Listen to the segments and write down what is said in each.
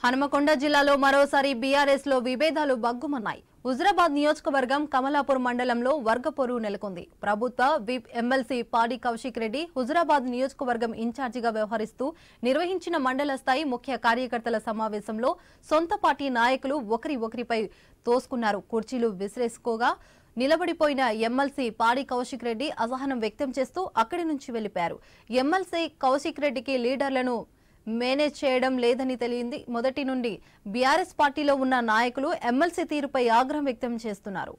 హనుమకొండ జిల్లాలో మరోసారి బీఆర్ఎస్ లో విభేదాలు బగ్గుమన్నాయి హుజరాబాద్ నియోజకవర్గం కమలాపూర్ మండలంలో వర్గపోరు నెలకొంది ప్రభుత్వ విప్ ఎమ్మెల్సీ పాడి కౌశిక్ రెడ్డి హుజరాబాద్ నియోజకవర్గం ఇన్ఛార్జిగా వ్యవహరిస్తూ నిర్వహించిన మండల స్థాయి ముఖ్య కార్యకర్తల సమావేశంలో సొంత పార్టీ నాయకులు ఒకరి ఒకరిపై తోసుకున్నారు కుర్చీలు విసిరేసుకోగా నిలబడిపోయిన ఎమ్మెల్సీ పాడి కౌశిక్ రెడ్డి అసహనం వ్యక్తం చేస్తూ అక్కడి నుంచి వెళ్లిపారు ఎమ్మెల్సీ కౌశిక్ రెడ్డికి లీడర్లను మేనేజ్ చేయడం లేదని తెలియంది మొదటి నుండి బీఆర్ఎస్ పార్టీలో ఉన్న నాయకులు ఎమ్మెల్సీ తీరుపై ఆగ్రహం వ్యక్తం చేస్తున్నారు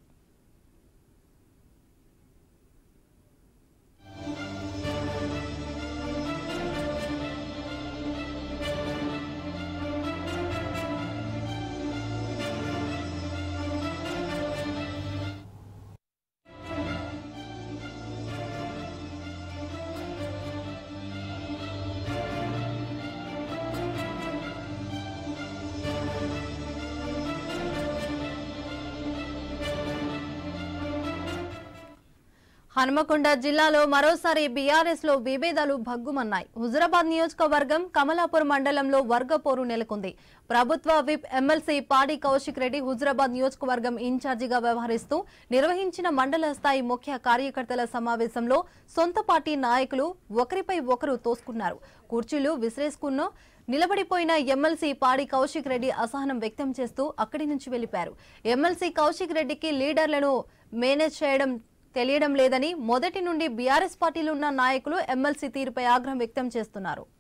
హనుమకొండ జిల్లాలో మరోసారి బీఆర్ఎస్ లో విభేదాలు భగ్గుమన్నాయి హుజరాబాద్ నియోజకవర్గం కమలాపూర్ మండలంలో వర్గపోరు నెలకొంది ప్రభుత్వ విప్ ఎమ్మెల్సీ పాడి కౌశిక్ రెడ్డి హుజరాబాద్ నియోజకవర్గం ఇన్ఛార్జిగా వ్యవహరిస్తూ నిర్వహించిన మండల స్థాయి ముఖ్య కార్యకర్తల సమావేశంలో సొంత పార్టీ నాయకులు ఒకరిపై ఒకరు తోసుకున్నారు కుర్చీలు విసిరేసుకున్న నిలబడిపోయిన ఎమ్మెల్సీ పాడి కౌశిక్ రెడ్డి అసహనం వ్యక్తం చేస్తూ అక్కడి నుంచి వెళ్లిపారు ఎమ్మెల్సీ కౌశిక్ రెడ్డికి లీడర్లను మేనేజ్ చేయడం తెలియడం లేదని మొదటి నుండి బీఆర్ఎస్ పార్టీలో ఉన్న నాయకులు ఎమ్మెల్సీ తీరుపై ఆగ్రహం వ్యక్తం చేస్తున్నారు